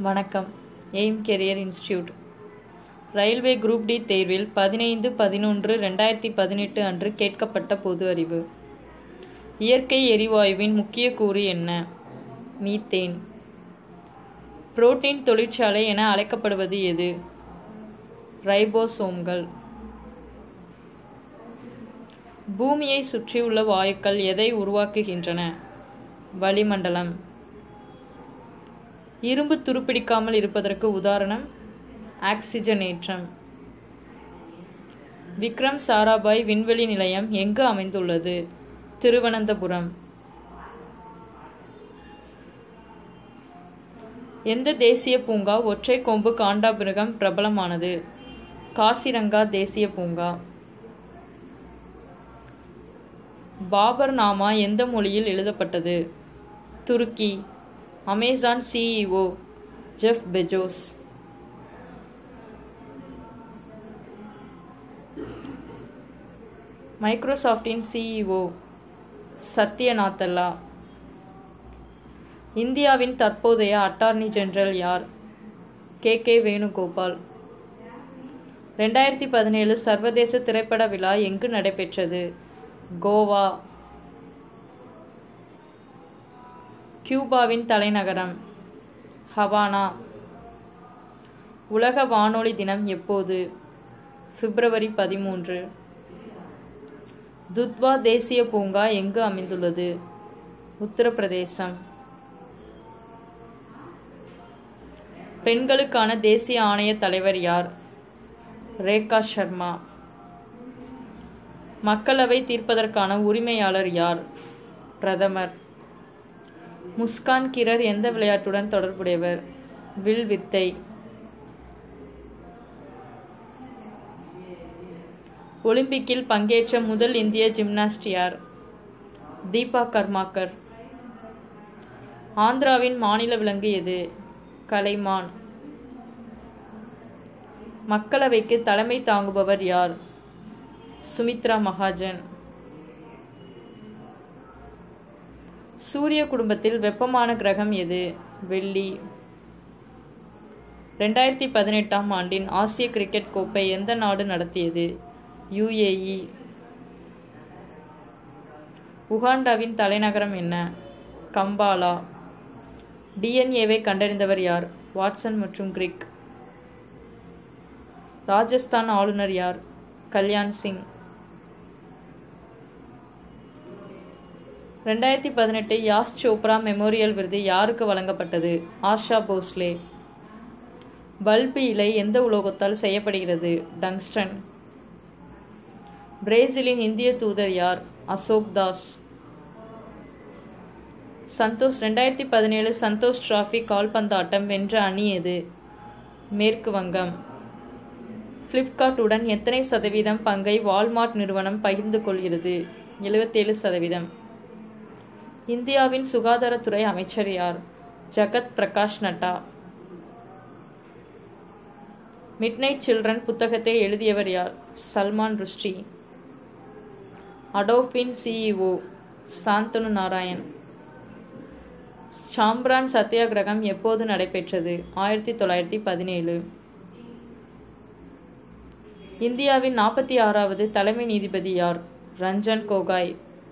வணக்கம் Aim career institute railway group D தேர்வில் பதினைந்து பதினொன்று ரெண்டாயிரத்தி பதினெட்டு அன்று கேட்கப்பட்ட பொது அறிவு இயற்கை எரிவாயுவின் முக்கிய கூறு என்ன மீத்தேன் புரோட்டீன் தொழிற்சாலை என அழைக்கப்படுவது எது ரைபோசோம்கள் பூமியை சுற்றியுள்ள வாயுக்கள் எதை உருவாக்குகின்றன வளிமண்டலம் இரும்பு துருப்பிடிக்காமல் இருப்பதற்கு உதாரணம் ஆக்சிஜனேற்றம் விக்ரம் சாராபாய் விண்வெளி நிலையம் எங்கு அமைந்துள்ளது திருவனந்தபுரம் எந்த தேசிய பூங்கா ஒற்றை கொம்பு காண்டாமிருகம் பிரபலமானது காசிரங்கா தேசிய பூங்கா பாபர் நாமா எந்த மொழியில் எழுதப்பட்டது துருக்கி அமேசான் சிஇஓ ஜெஃப் பெஜோஸ் மைக்ரோசாஃப்டின் சிஇஓ சத்ய நாத்தல்லா இந்தியாவின் தற்போதைய அட்டார்னி ஜெனரல் யார் கே கே வேணுகோபால் ரெண்டாயிரத்தி பதினேழு சர்வதேச திரைப்பட விழா எங்கு நடைபெற்றது கோவா கியூபாவின் தலைநகரம் ஹவானா உலக வானொலி தினம் எப்போது பிப்ரவரி பதிமூன்று துத்வா தேசிய பூங்கா எங்கு அமைந்துள்ளது உத்தரப்பிரதேசம் பெண்களுக்கான தேசிய ஆணைய தலைவர் யார் ரேகா சர்மா மக்களவை தீர்ப்பதற்கான உரிமையாளர் யார் பிரதமர் முஸ்கான் கிரர் எந்த விளையாட்டுடன் தொடர்புடையவர் வில் வித்தை ஒலிம்பிக்கில் பங்கேற்ற முதல் இந்திய ஜிம்னாஸ்ட் யார் தீபா கர்மாக்கர் ஆந்திராவின் மாநில விலங்கு எது கலைமான் மக்களவைக்கு தலைமை தாங்குபவர் யார் சுமித்ரா மகாஜன் சூரிய குடும்பத்தில் வெப்பமான கிரகம் எது வெள்ளி ரெண்டாயிரத்தி பதினெட்டாம் ஆண்டின் ஆசிய கிரிக்கெட் கோப்பை எந்த நாடு நடத்தியது யுஏஇ உகாண்டாவின் தலைநகரம் என்ன கம்பாலா டிஎன்ஏவை கண்டறிந்தவர் யார் வாட்சன் மற்றும் கிரிக் ராஜஸ்தான் ஆளுநர் யார் கல்யாண் சிங் ரெண்டாயிரத்தி பதினெட்டு யாஸ் சோப்ரா மெமோரியல் விருது யாருக்கு வழங்கப்பட்டது ஆஷா போஸ்லே பல்பு இலை எந்த உலோகத்தால் செய்யப்படுகிறது டங்ஸ்டன் பிரேசிலின் இந்திய தூதர் யார் அசோக் தாஸ் சந்தோஷ் ரெண்டாயிரத்தி பதினேழு சந்தோஷ் டிராஃபி கால்பந்தாட்டம் வென்ற அணி எது மேற்கு வங்கம் ஃப்ளிப்கார்ட் உடன் எத்தனை சதவீதம் பங்கை வால்மார்ட் நிறுவனம் பகிர்ந்து கொள்கிறது எழுபத்தேழு சதவீதம் இந்தியாவின் சுகாதாரத்துறை அமைச்சர் யார் ஜகத் பிரகாஷ் நட்டா மிட்நைட் சில்ட்ரன் புத்தகத்தை எழுதியவர் யார் சல்மான் ருஷ்டி அடோப்பின் சிஇஓ சாந்தனு நாராயண் சாம்பிரான் சத்தியாகிரகம் எப்போது நடைபெற்றது ஆயிரத்தி தொள்ளாயிரத்தி பதினேழு இந்தியாவின் நாற்பத்தி ஆறாவது தலைமை நீதிபதி யார் ரஞ்சன் கோகாய்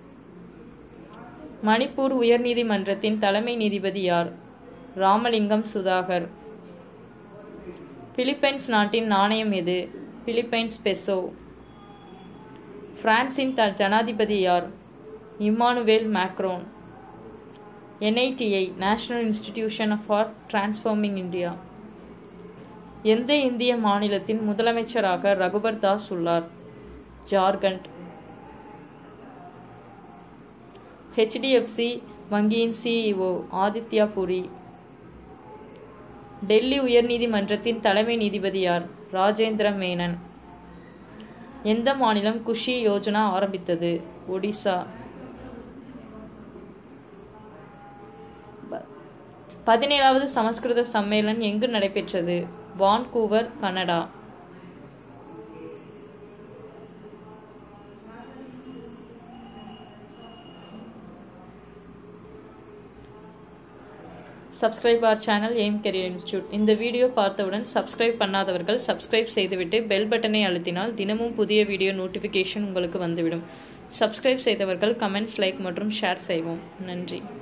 மணிப்பூர் உயர்நீதிமன்றத்தின் தலைமை நீதிபதி யார் ராமலிங்கம் சுதாகர் பிலிப்பைன்ஸ் நாட்டின் நாணயம் எது பிலிப்பைன்ஸ் பெசோ பிரான்சின் த ஜனாதிபதி யார் Emmanuel Macron NITI national institution for transforming India எந்த இந்திய மாநிலத்தின் முதலமைச்சராக ரகுபர் தாஸ் உள்ளார் ஜார்க்கண்ட் ஹெச்டிஎஃப்சி வங்கியின் சிஇஓ ஆதித்யா புரி டெல்லி உயர்நீதிமன்றத்தின் தலைமை நீதிபதி யார் ராஜேந்திர மேனன் எந்த மாநிலம் குஷி யோஜனா ஆரம்பித்தது ஒடிசா பதினேழாவது சமஸ்கிருத சம்மேளன் எங்கு நடைபெற்றது Vancouver Canada subscribe our channel Aim career institute இந்த வீடியோ பார்த்தவுடன் சப்ஸ்கிரைப் பண்ணாதவர்கள் சப்ஸ்கிரைப் செய்துவிட்டு பெல் பட்டனை அழுத்தினால் தினமும் புதிய வீடியோ நோட்டிஃபிகேஷன் உங்களுக்கு வந்துவிடும் சப்ஸ்கிரைப் செய்தவர்கள் கமெண்ட்ஸ் லைக் மற்றும் ஷேர் செய்வோம் நன்றி